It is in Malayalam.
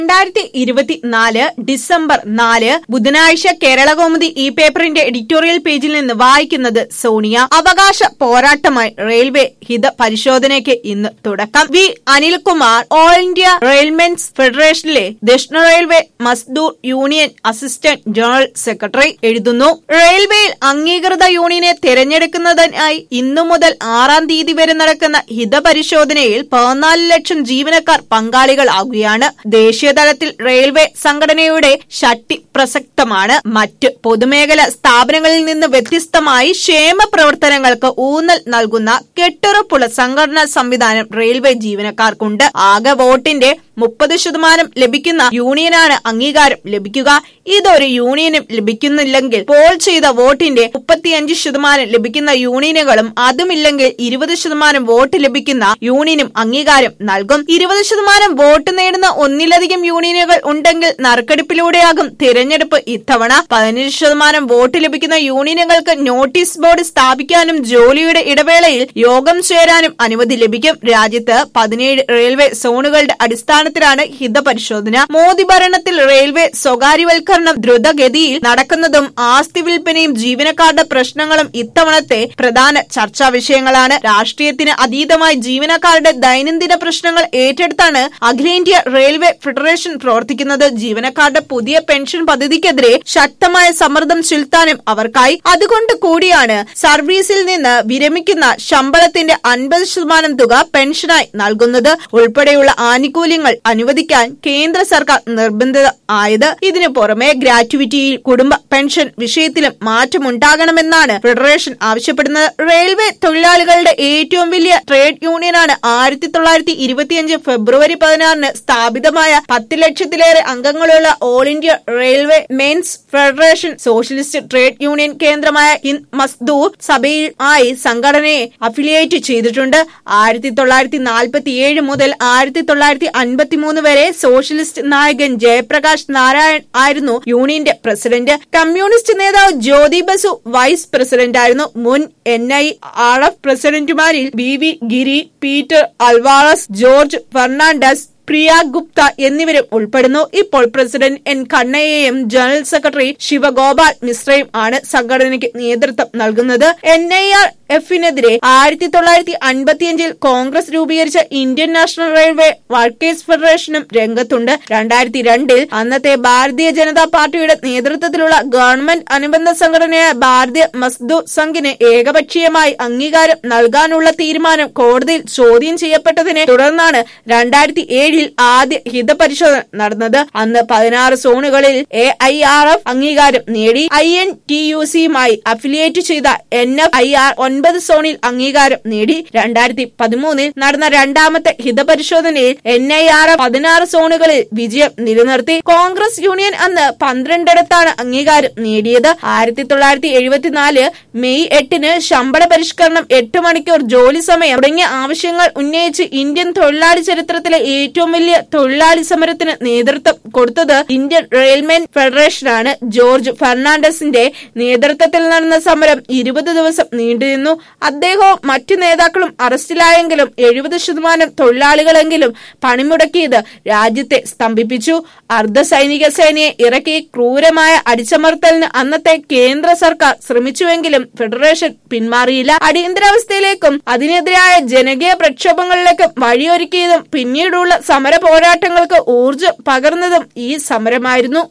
രണ്ടായിരത്തി ഇരുപത്തിനാല് ഡിസംബർ നാല് ബുധനാഴ്ച കേരളകൗമുദി ഈ പേപ്പറിന്റെ എഡിറ്റോറിയൽ പേജിൽ നിന്ന് വായിക്കുന്നത് സോണിയ അവകാശ പോരാട്ടമായി റെയിൽവേ ഹിത പരിശോധനയ്ക്ക് ഇന്ന് തുടക്കം V Anilkumar all India railwaymen's ഫെഡറേഷനിലെ ദക്ഷിണ railway Mazdoor union assistant general secretary എഴുതുന്നു റെയിൽവേയിൽ അംഗീകൃത യൂണിയനെ തിരഞ്ഞെടുക്കുന്നതിനായി ഇന്നു മുതൽ ആറാം തീയതി വരെ നടക്കുന്ന ഹിതപരിശോധനയിൽ പതിനാല് ലക്ഷം ജീവനക്കാർ പങ്കാളികളാകുകയാണ് ദേശീയതലത്തിൽ റെയിൽവേ സംഘടനയുടെ ശക്തി പ്രസക്തമാണ് മറ്റ് പൊതുമേഖലാ സ്ഥാപനങ്ങളിൽ നിന്ന് വ്യത്യസ്തമായി ക്ഷേമ പ്രവർത്തനങ്ങൾക്ക് ഊന്നൽ നൽകുന്ന കെട്ടുറപ്പുള്ള സംഘടനാ സംവിധാനം റെയിൽവേ ജീവനക്കാർക്കുണ്ട് ആകെ വോട്ടിന്റെ മുപ്പത് ശതമാനം ലഭിക്കുന്ന യൂണിയനാണ് അംഗീകാരം ലഭിക്കുക ഇതൊരു യൂണിയനും ലഭിക്കുന്നില്ലെങ്കിൽ പോൾ ചെയ്ത വോട്ടിന്റെ മുപ്പത്തിയഞ്ച് ശതമാനം ലഭിക്കുന്ന യൂണിയനുകളും അതുമില്ലെങ്കിൽ ഇരുപത് ശതമാനം വോട്ട് ലഭിക്കുന്ന യൂണിയനും അംഗീകാരം നൽകും ഇരുപത് ശതമാനം വോട്ട് നേടുന്ന ഒന്നിലധികം യൂണിയനുകൾ ഉണ്ടെങ്കിൽ നറുക്കെടുപ്പിലൂടെയാകും തിരഞ്ഞെടുപ്പ് ഇത്തവണ പതിനഞ്ച് ശതമാനം വോട്ട് ലഭിക്കുന്ന യൂണിയനുകൾക്ക് നോട്ടീസ് ബോർഡ് സ്ഥാപിക്കാനും ജോലിയുടെ ഇടവേളയിൽ യോഗം ചേരാനും അനുമതി ലഭിക്കും രാജ്യത്ത് പതിനേഴ് റെയിൽവേ സോണുകളുടെ അടിസ്ഥാനത്തിലാണ് ഹിതപരിശോധന മോദി ഭരണത്തിൽ റെയിൽവേ സ്വകാര്യവൽക്കരണം ദ്രുതഗതിയിൽ നടക്കുന്നതും ആസ്തി വിൽപ്പനയും ജീവനക്കാരുടെ പ്രശ്നങ്ങളും ഇത്തവണത്തെ പ്രധാന ചർച്ചാ വിഷയങ്ങളാണ് രാഷ്ട്രീയത്തിന് അതീതമായി ജീവനക്കാരുടെ ദൈനംദിന പ്രശ്നങ്ങൾ ഏറ്റെടുത്താണ് അഖിലേന്ത്യാ റെയിൽവേ ഫെഡറേഷൻ പ്രവർത്തിക്കുന്നത് ജീവനക്കാരുടെ പുതിയ പെൻഷൻ പദ്ധതിക്കെതിരെ ശക്തമായ സമ്മർദ്ദം ചെലുത്താനും അവർക്കായി അതുകൊണ്ട് കൂടിയാണ് സർവീസിൽ നിന്ന് വിരമിക്കുന്ന ശമ്പളത്തിന്റെ അൻപത് ശതമാനം തുക പെൻഷനായി നൽകുന്നത് ഉൾപ്പെടെയുള്ള ആനുകൂല്യങ്ങൾ അനുവദിക്കാൻ കേന്ദ്ര സർക്കാർ നിർബന്ധിത ആയത് ഇതിനു പുറമെ ഗ്രാറ്റുവിറ്റിയിൽ കുടുംബ പെൻഷൻ വിഷയത്തിലും മാറ്റമുണ്ടാകണമെന്നാണ് ഫെഡറേഷൻ ആവശ്യപ്പെടുന്നത് റെയിൽവേ തൊഴിലാളികളുടെ ഏറ്റവും വലിയ ട്രേഡ് യൂണിയനാണ് ആയിരത്തി തൊള്ളായിരത്തി ഇരുപത്തിയഞ്ച് ഫെബ്രുവരി പതിനാറിന് സ്ഥാപിതമായ പത്ത് ലക്ഷത്തിലേറെ അംഗങ്ങളുള്ള all India railway railwaymen's federation socialist trade union കേന്ദ്രമായ ഹിന്ദ് മസ്ദൂർ സഭയിൽ ആയി സംഘടനയെ അഫിലിയേറ്റ് ചെയ്തിട്ടുണ്ട് ആയിരത്തി തൊള്ളായിരത്തി നാൽപ്പത്തിയേഴ് മുതൽ ആയിരത്തി തൊള്ളായിരത്തി അൻപത്തിമൂന്ന് വരെ സോഷ്യലിസ്റ്റ് നായകൻ ജയപ്രകാശ് നാരായൺ ആയിരുന്നു യൂണിയന്റെ പ്രസിഡന്റ് കമ്മ്യൂണിസ്റ്റ് നേതാവ് ജ്യോതി ബസു വൈസ് പ്രസിഡന്റായിരുന്നു മുൻ എൻ ഐ ആർ എഫ് പ്രസിഡന്റുമാരിൽ B V Giri Peter Alvares George Fernandes Priya Gupta എന്നിവരും ഉൾപ്പെടുന്നു ഇപ്പോൾ പ്രസിഡന്റ് എൻ കണ്ണയ്യയും ജനറൽ സെക്രട്ടറി ശിവഗോപാൽ മിശ്രയും ആണ് സംഘടനയ്ക്ക് നേതൃത്വം നൽകുന്നത് എൻ ഐ ആർ എഫിനെതിരെ ആയിരത്തി തൊള്ളായിരത്തി അൻപത്തിയഞ്ചിൽ കോൺഗ്രസ് രൂപീകരിച്ച ഇന്ത്യൻ നാഷണൽ റെയിൽവേ വർക്കേഴ്സ് ഫെഡറേഷനും രംഗത്തുണ്ട് രണ്ടായിരത്തി രണ്ടിൽ അന്നത്തെ ഭാരതീയ ജനതാ പാർട്ടിയുടെ നേതൃത്വത്തിലുള്ള ഗവൺമെന്റ് അനുബന്ധ സംഘടനയായ ഭാരതീയ മസ്ദൂർ സംഘിന് ഏകപക്ഷീയമായി അംഗീകാരം നൽകാനുള്ള തീരുമാനം കോടതിയിൽ ചോദ്യം ചെയ്യപ്പെട്ടതിനെ തുടർന്നാണ് രണ്ടായിരത്തി ഏഴിൽ ആദ്യ ഹിതപരിശോധന നടന്നത് അന്ന് പതിനാറ് സോണുകളിൽ എ ഐ ആർ എഫ് അംഗീകാരം നേടി ഐ എൻ ടി യു സിയുമായി അഫിലിയേറ്റ് ചെയ്ത എൻ എഫ് ഐ ആർ ഒൻപത് സോണിൽ അംഗീകാരം നേടി രണ്ടായിരത്തി പതിമൂന്നിൽ നടന്ന രണ്ടാമത്തെ ഹിതപരിശോധനയിൽ എൻ ഐ ആർ എഫ് പതിനാറ് സോണുകളിൽ വിജയം നിലനിർത്തി കോൺഗ്രസ് യൂണിയൻ അന്ന് പന്ത്രണ്ടിടത്താണ് അംഗീകാരം നേടിയത് ആയിരത്തി തൊള്ളായിരത്തി എഴുപത്തിനാല് മെയ് എട്ടിന് ശമ്പള പരിഷ്കരണം എട്ട് മണിക്കൂർ ജോലി സമയം തുടങ്ങിയ ആവശ്യങ്ങൾ ഉന്നയിച്ച് ഇന്ത്യൻ തൊഴിലാളി ചരിത്രത്തിലെ ഏറ്റവും വലിയ തൊഴിലാളി സമരത്തിന് നേതൃത്വം കൊടുത്തത് ഇന്ത്യൻ റെയിൽമെൻ ഫെഡറേഷനാണ് ജോർജ് ഫെർണാണ്ടസിന്റെ നേതൃത്വത്തിൽ നടന്ന സമരം ഇരുപത് ദിവസം നീണ്ടുനിന്നു അദ്ദേഹവും മറ്റു നേതാക്കളും അറസ്റ്റിലായെങ്കിലും എഴുപത് ശതമാനം തൊഴിലാളികളെങ്കിലും പണിമുടക്കിയത് രാജ്യത്തെ സ്തംഭിപ്പിച്ചു അർദ്ധ സൈനിക സേനയെ ഇറക്കി ക്രൂരമായ അടിച്ചമർത്തലിന് അന്നത്തെ കേന്ദ്ര സർക്കാർ ശ്രമിച്ചുവെങ്കിലും ഫെഡറേഷൻ പിന്മാറിയില്ല അടിയന്തരാവസ്ഥയിലേക്കും അതിനെതിരായ ജനകീയ പ്രക്ഷോഭങ്ങളിലേക്കും വഴിയൊരുക്കിയതും പിന്നീടുള്ള സമര പോരാട്ടങ്ങൾക്ക് ഊർജം പകർന്നതും ഈ സമരമായിരുന്നു